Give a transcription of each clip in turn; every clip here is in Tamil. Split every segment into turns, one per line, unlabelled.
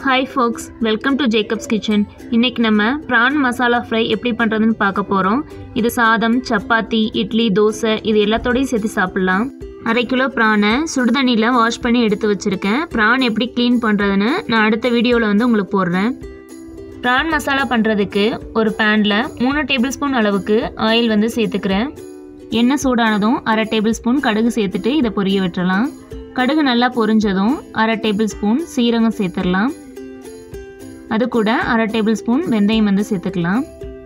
hi folks welcome to Jacob's kitchen இன்றைக்கி நம்ம ப்ரான் மசாலா ஃப்ரை எப்படி பண்ணுறதுன்னு பார்க்க போகிறோம் இது சாதம் சப்பாத்தி இட்லி தோசை இது எல்லாத்தோடையும் சேர்த்து சாப்பிட்லாம் அரை கிலோ ப்ரானை சுடுதண்ணியில் வாஷ் பண்ணி எடுத்து வச்சுருக்கேன் ப்ரான் எப்படி க்ளீன் பண்ணுறதுன்னு நான் அடுத்த வீடியோவில் வந்து உங்களுக்கு போடுறேன் ப்ரான் மசாலா பண்ணுறதுக்கு ஒரு பேனில் மூணு டேபிள் ஸ்பூன் அளவுக்கு ஆயில் வந்து சேர்த்துக்கிறேன் எண்ணெய் சூடானதும் அரை டேபிள் ஸ்பூன் கடுகு சேர்த்துட்டு இதை பொரிய விட்டுறலாம் கடுகு நல்லா பொரிஞ்சதும் அரை டேபிள் ஸ்பூன் சீரகம் சேர்த்துடலாம் அது கூட அரை டேபிள் ஸ்பூன் வெந்தயம் வந்து சேர்த்துக்கலாம்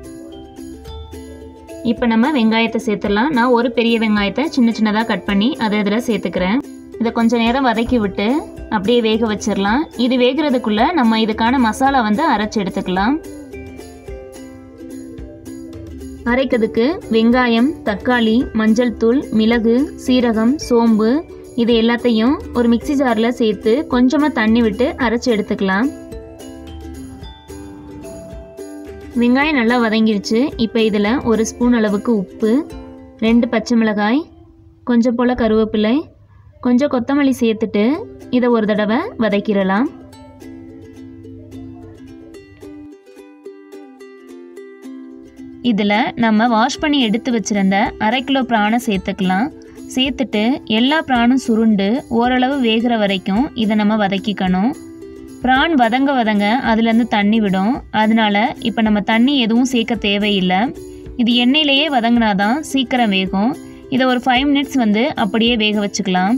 இப்போ நம்ம வெங்காயத்தை சேர்த்துடலாம் நான் ஒரு பெரிய வெங்காயத்தை சின்ன சின்னதாக கட் பண்ணி அதை இதில் சேர்த்துக்கிறேன் இதை கொஞ்சம் நேரம் வதக்கி விட்டு அப்படியே வேக வச்சிடலாம் இது வேகிறதுக்குள்ளே நம்ம இதுக்கான மசாலா வந்து அரைச்சி எடுத்துக்கலாம் அரைக்கிறதுக்கு வெங்காயம் தக்காளி மஞ்சள் தூள் மிளகு சீரகம் சோம்பு இது எல்லாத்தையும் ஒரு மிக்சி ஜாரில் சேர்த்து கொஞ்சமாக தண்ணி விட்டு அரைச்சி எடுத்துக்கலாம் வெங்காயம் நல்லா வதங்கிருச்சு இப்போ இதில் ஒரு ஸ்பூன் அளவுக்கு உப்பு ரெண்டு பச்சை மிளகாய் கொஞ்சம் போல் கருவேப்பிலை கொஞ்சம் கொத்தமல்லி சேர்த்துட்டு இதை ஒரு தடவை வதக்கிடலாம் இதில் நம்ம வாஷ் பண்ணி எடுத்து வச்சுருந்த அரை கிலோ பிராணை சேர்த்துக்கலாம் சேர்த்துட்டு எல்லா பிராணும் சுருண்டு ஓரளவு வேகிற வரைக்கும் இதை நம்ம வதக்கிக்கணும் பிரான் வதங்க வதங்க அதுலேருந்து தண்ணி விடும் அதனால இப்போ நம்ம தண்ணி எதுவும் சேர்க்க தேவையில்லை இது எண்ணெயிலேயே வதங்கினாதான் சீக்கிரம் வேகும் இதை ஒரு ஃபைவ் மினிட்ஸ் வந்து அப்படியே வேக வச்சுக்கலாம்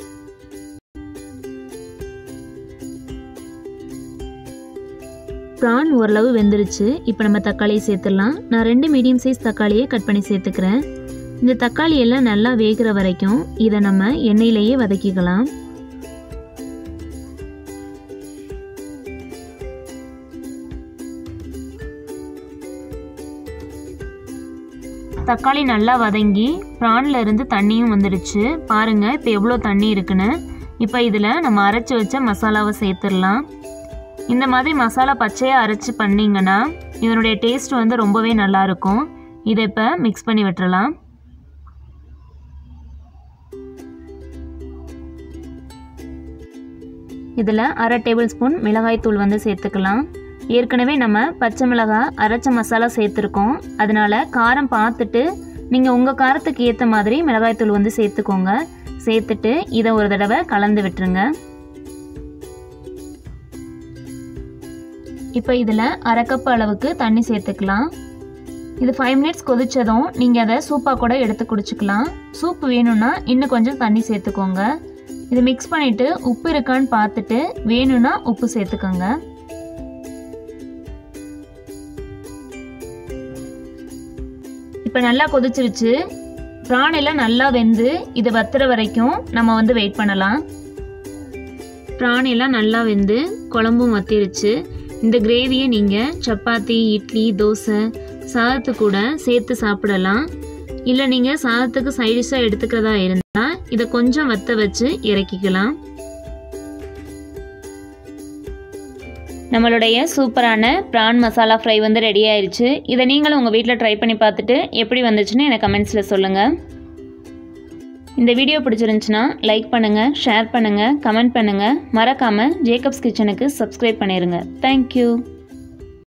ப்ரான் ஓரளவு வெந்துருச்சு இப்போ நம்ம தக்காளியை சேர்த்துடலாம் நான் ரெண்டு மீடியம் சைஸ் தக்காளியை கட் பண்ணி சேர்த்துக்கிறேன் இந்த தக்காளி எல்லாம் நல்லா வேகிற வரைக்கும் இதை நம்ம எண்ணெயிலேயே வதக்கிக்கலாம் தக்காளி நல்லா வதங்கி ப்ரான்ல இருந்து தண்ணியும் வந்துடுச்சு பாருங்க இப்போ எவ்வளோ தண்ணி இருக்குன்னு இப்போ இதில் நம்ம அரைச்சி வச்ச மசாலாவை சேர்த்துடலாம் இந்த மாதிரி மசாலா பச்சையாக அரைச்சி பண்ணிங்கன்னா இதனுடைய டேஸ்ட் வந்து ரொம்பவே நல்லாயிருக்கும் இதை இப்போ மிக்ஸ் பண்ணி விட்டுறலாம் இதில் அரை டேபிள் ஸ்பூன் மிளகாய் தூள் வந்து சேர்த்துக்கலாம் ஏற்கனவே நம்ம பச்சை மிளகாய் அரைச்ச மசாலா சேர்த்துருக்கோம் அதனால் காரம் பார்த்துட்டு நீங்கள் உங்கள் காரத்துக்கு ஏற்ற மாதிரி மிளகாய் தூள் வந்து சேர்த்துக்கோங்க சேர்த்துட்டு இதை ஒரு தடவை கலந்து விட்டுருங்க இப்போ இதில் அரை கப் அளவுக்கு தண்ணி சேர்த்துக்கலாம் இது ஃபைவ் மினிட்ஸ் கொதித்ததும் நீங்கள் அதை சூப்பாக கூட எடுத்து குடிச்சிக்கலாம் சூப் வேணும்னா இன்னும் கொஞ்சம் தண்ணி சேர்த்துக்கோங்க இதை மிக்ஸ் பண்ணிவிட்டு உப்பு இருக்கான்னு பார்த்துட்டு வேணும்னா உப்பு சேர்த்துக்கோங்க இப்போ நல்லா கொதிச்சிருச்சு ப்ரான் எல்லாம் நல்லா வெந்து இது வத்துற வரைக்கும் நம்ம வந்து வெயிட் பண்ணலாம் ப்ரான் எல்லாம் நல்லா வெந்து குழம்பும் வத்திருச்சு இந்த கிரேவியை நீங்கள் சப்பாத்தி இட்லி தோசை சாதத்து கூட சேர்த்து சாப்பிடலாம் இல்லை நீங்கள் சாதத்துக்கு சைடிஷாக எடுத்துக்கிறதா இருந்தால் இதை கொஞ்சம் வத்த வச்சு இறக்கிக்கலாம் நம்மளுடைய சூப்பரான ப்ரான் மசாலா ஃப்ரை வந்து ரெடி ஆயிடுச்சு இதை நீங்களும் உங்கள் வீட்டில் ட்ரை பண்ணி பார்த்துட்டு எப்படி வந்துச்சுன்னு எனக்கு கமெண்ட்ஸில் சொல்லுங்கள் இந்த வீடியோ பிடிச்சிருந்துச்சுன்னா லைக் பண்ணுங்கள் ஷேர் பண்ணுங்கள் கமெண்ட் பண்ணுங்கள் மறக்காமல் ஜேக்கப்ஸ் கிச்சனுக்கு சப்ஸ்கிரைப் பண்ணிடுங்க தேங்க்யூ